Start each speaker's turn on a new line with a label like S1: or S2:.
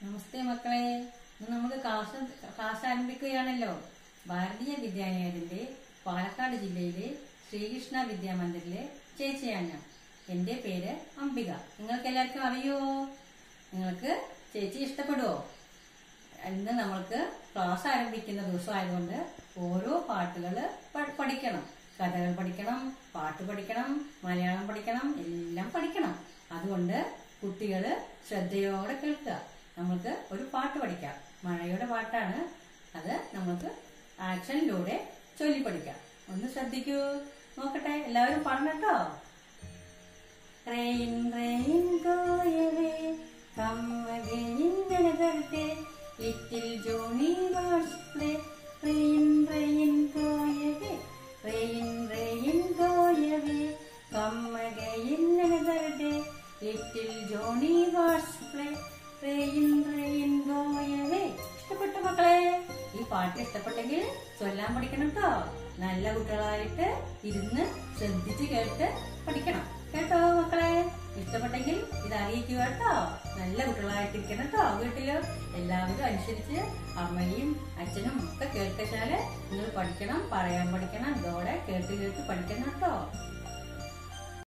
S1: നമസ്തേ മക്കളെ ഇന്ന് നമുക്ക് ക്ലാസ് ക്ലാസ് ആരംഭിക്കുകയാണല്ലോ ഭാരതീയ വിദ്യാലയത്തിന്റെ പാലക്കാട് ജില്ലയിലെ ശ്രീകൃഷ്ണ വിദ്യാമന്ദിറിലെ ചേച്ചിയാണ് ഞാൻ എന്റെ പേര് അംബിക നിങ്ങൾക്ക് എല്ലാവർക്കും അറിയോ നിങ്ങൾക്ക് ചേച്ചി ഇഷ്ടപ്പെടുവോ ഇന്ന് നമ്മൾക്ക് ക്ലാസ് ആരംഭിക്കുന്ന ദിവസമായതുകൊണ്ട് ഓരോ പാട്ടുകൾ പഠിക്കണം കഥകൾ പഠിക്കണം പാട്ട് പഠിക്കണം മലയാളം പഠിക്കണം എല്ലാം പഠിക്കണം അതുകൊണ്ട് കുട്ടികൾ ശ്രദ്ധയോടെ കേൾക്കുക നമുക്ക് ഒരു പാട്ട് പഠിക്കാം മഴയുടെ പാട്ടാണ് അത് നമുക്ക് ആക്ഷനിലൂടെ ചൊല്ലി പഠിക്കാം ഒന്ന് ശ്രദ്ധിക്കൂ നോക്കട്ടെ എല്ലാവരും പറഞ്ഞട്ടോ Rain, rain, go away, come again in another day. Little Johnny was play. Rain, rain, go away, rain, rain, go away, come again another day. Little Johnny was play. Rain, rain, go away. ഇഷ്ടപ്പെട്ട മക്കളെ ഈ പാട്ട് ഇഷ്ടപ്പെട്ടെങ്കിൽ ചൊല്ലാൻ പഠിക്കണം കേട്ടോ നല്ല കുട്ടികളായിട്ട് ഇരുന്ന് ശ്രദ്ധിച്ച് കേട്ട് പഠിക്കണം കേട്ടോ മക്കളെ ഇഷ്ടപ്പെട്ടെങ്കിൽ ഇത് അറിയിക്കുക കേട്ടോ നല്ല കുട്ടികളായിട്ടിരിക്കണം കേട്ടോ വീട്ടില് എല്ലാവരും അനുസരിച്ച് അമ്മയും അച്ഛനും ഒക്കെ കേൾക്കച്ചാല് നിങ്ങൾ പഠിക്കണം പറയാൻ പഠിക്കണം ഇതോടെ കേട്ട് കേട്ട് പഠിക്കണം കേട്ടോ